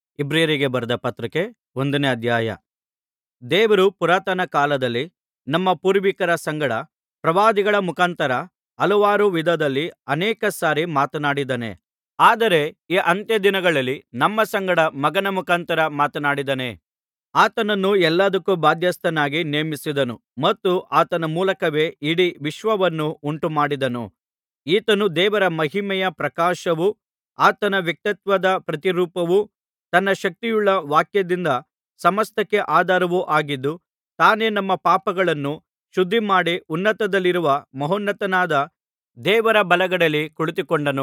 ಇಬ್ರಿಯರಿಗೆ ಬರೆದ ಪತ್ರಿಕೆ ಒಂದನೇ ಅಧ್ಯಾಯ ದೇವರು ಪುರಾತನ ಕಾಲದಲ್ಲಿ ನಮ್ಮ ಪೂರ್ವಿಕರ ಸಂಗಡ ಪ್ರವಾದಿಗಳ ಮುಖಾಂತರ ಹಲವಾರು ವಿಧದಲ್ಲಿ ಅನೇಕ ಸಾರಿ ಮಾತನಾಡಿದ್ದಾನೆ ಆದರೆ ಈ ಅಂತ್ಯದಿನಗಳಲ್ಲಿ ನಮ್ಮ ಸಂಗಡ ಮಗನ ಮುಖಾಂತರ ಮಾತನಾಡಿದ್ದಾನೆ ಆತನನ್ನು ಎಲ್ಲದಕ್ಕೂ ಬಾಧ್ಯಸ್ಥನನ್ನಾಗಿ ನೇಮಿಸಿದನು ಮತ್ತು ಆತನ ಮೂಲಕವೇ ಇಡೀ ವಿಶ್ವವನ್ನು ಉಂಟುಮಾಡಿದನು ಈತನು ದೇವರ ಮಹಿಮೆಯ ಪ್ರಕಾಶವೂ ಆತನ ವ್ಯಕ್ತಿತ್ವದ ಪ್ರತಿರೂಪವೂ ತನ್ನ ಶಕ್ತಿಯುಳ್ಳ ವಾಕ್ಯದಿಂದ ಸಮಸ್ತಕ್ಕೆ ಆಧಾರವೂ ಆಗಿದ್ದು ತಾನೇ ನಮ್ಮ ಪಾಪಗಳನ್ನು ಶುದ್ಧಿಮಾಡಿ ಉನ್ನತದಲ್ಲಿರುವ ಮಹೋನ್ನತನಾದ ದೇವರ ಬಲಗಡೆಯಲ್ಲಿ ಕುಳಿತುಕೊಂಡನು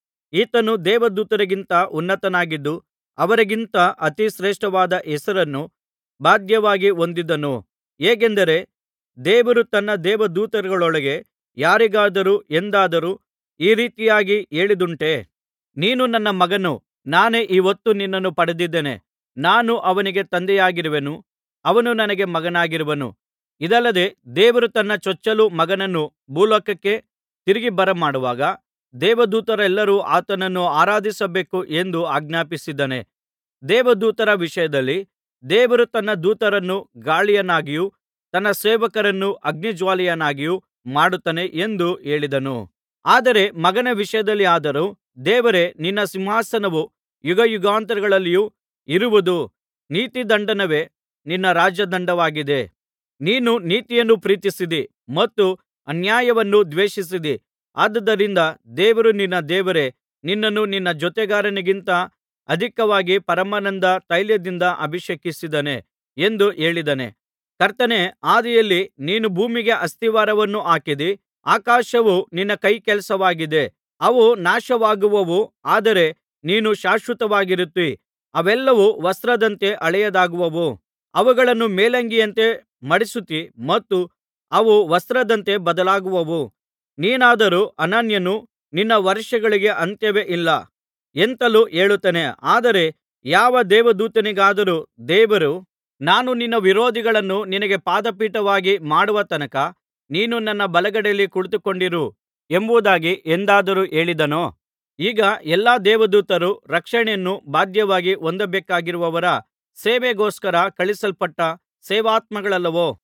ಈತನು ದೇವದೂತರಿಗಿಂತ ಉನ್ನತನಾಗಿದ್ದು ಅವರಿಗಿಂತ ಅತಿ ಶ್ರೇಷ್ಠವಾದ ಹೆಸರನ್ನು ಬಾಧ್ಯವಾಗಿ ಹೊಂದಿದನು ಹೇಗೆಂದರೆ ದೇವರು ತನ್ನ ದೇವದೂತರೊಳಗೆ ಯಾರಿಗಾದರೂ ಎಂದಾದರೂ ಈ ರೀತಿಯಾಗಿ ಹೇಳಿದ್ದುಂಟೇ ನೀನು ನನ್ನ ಮಗನು ನಾನೇ ಈ ಹೊತ್ತು ನಿನ್ನನ್ನು ಪಡೆದಿದ್ದೇನೆ ನಾನು ಅವನಿಗೆ ತಂದೆಯಾಗಿರುವೆನು ಅವನು ನನಗೆ ಮಗನಾಗಿರುವನು ಇದಲ್ಲದೆ ದೇವರು ತನ್ನ ಚೊಚ್ಚಲು ಮಗನನ್ನು ಭೂಲೋಕಕ್ಕೆ ತಿರುಗಿ ಬರಮಾಡುವಾಗ ದೇವದೂತರೆಲ್ಲರೂ ಆತನನ್ನು ಆರಾಧಿಸಬೇಕು ಎಂದು ಆಜ್ಞಾಪಿಸಿದ್ದಾನೆ ದೇವದೂತರ ವಿಷಯದಲ್ಲಿ ದೇವರು ತನ್ನ ದೂತರನ್ನು ಗಾಳಿಯನ್ನಾಗಿಯೂ ತನ್ನ ಸೇವಕರನ್ನು ಅಗ್ನಿಜ್ವಾಲೆಯನ್ನಾಗಿಯೂ ಮಾಡುತ್ತಾನೆ ಎಂದು ಹೇಳಿದನು ಆದರೆ ಮಗನ ವಿಷಯದಲ್ಲಿಯಾದರೋ ದೇವರೇ ನಿನ್ನ ಸಿಂಹಾಸನವು ಯುಗಯುಗಾಂತರಗಳಲ್ಲಿಯೂ ಇರುವುದು ನೀತಿದಂಡನವೇ ನಿನ್ನ ರಾಜದಂಡವಾಗಿದೆ ನೀನು ನೀತಿಯನ್ನು ಪ್ರೀತಿಸಿದಿ ಮತ್ತು ಅನ್ಯಾಯವನ್ನು ದ್ವೇಷಿಸಿದಿ ಆದುದರಿಂದ ದೇವರು ನಿನ್ನ ದೇವರೇ ನಿನ್ನನ್ನು ನಿನ್ನ ಜೊತೆಗಾರನಿಗಿಂತ ಅಧಿಕವಾಗಿ ಪರಮಾನಂದ ತೈಲದಿಂದ ಅಭಿಷೇಕಿಸಿದ್ದಾನೆ ಎಂದು ಹೇಳಿದ್ದಾನೆ ಕರ್ತನೇ ಆದಿಯಲ್ಲಿ ನೀನು ಭೂಮಿಗೆ ಅಸ್ತಿವಾರವನ್ನು ಹಾಕಿದಿ ಆಕಾಶವು ನಿನ್ನ ಕೈಕೆಲಸವಾಗಿದೆ ಅವು ನಾಶವಾಗುವವು ಆದರೆ ನೀನು ಶಾಶ್ವತವಾಗಿರುತ್ತೀ ಅವೆಲ್ಲವೂ ವಸ್ತ್ರದಂತೆ ಹಳೆಯದಾಗುವವು ಅವುಗಳನ್ನು ಮೇಲಂಗಿಯಂತೆ ಮಡಿಸುತ್ತೀ ಮತ್ತು ಅವು ವಸ್ತ್ರದಂತೆ ಬದಲಾಗುವವು ನೀನಾದರೋ ಅನನ್ಯನು ನಿನ್ನ ವರ್ಷಗಳಿಗೆ ಅಂತ್ಯವೇ ಇಲ್ಲ ಎಂತಲೂ ಹೇಳುತ್ತಾನೆ ಆದರೆ ಯಾವ ದೇವದೂತನಿಗಾದರೂ ದೇವರು ನಾನು ನಿನ್ನ ವಿರೋಧಿಗಳನ್ನು ನಿನಗೆ ಪಾದಪೀಠವಾಗಿ ಮಾಡುವ ತನಕ ನೀನು ನನ್ನ ಬಲಗಡೆಯಲ್ಲಿ ಕುಳಿತುಕೊಂಡಿರು ಎಂಬುದಾಗಿ ಎಂದಾದರೂ ಹೇಳಿದನೋ ಈಗ ಎಲ್ಲಾ ದೇವದೂತರು ರಕ್ಷಣೆಯನ್ನು ಬಾಧ್ಯವಾಗಿ ಹೊಂದಬೇಕಾಗಿರುವವರ ಸೇವೆಗೋಸ್ಕರ ಕಳುಹಿಸಲ್ಪಟ್ಟ ಸೇವಕಾತ್ಮಗಳಲ್ಲವೋ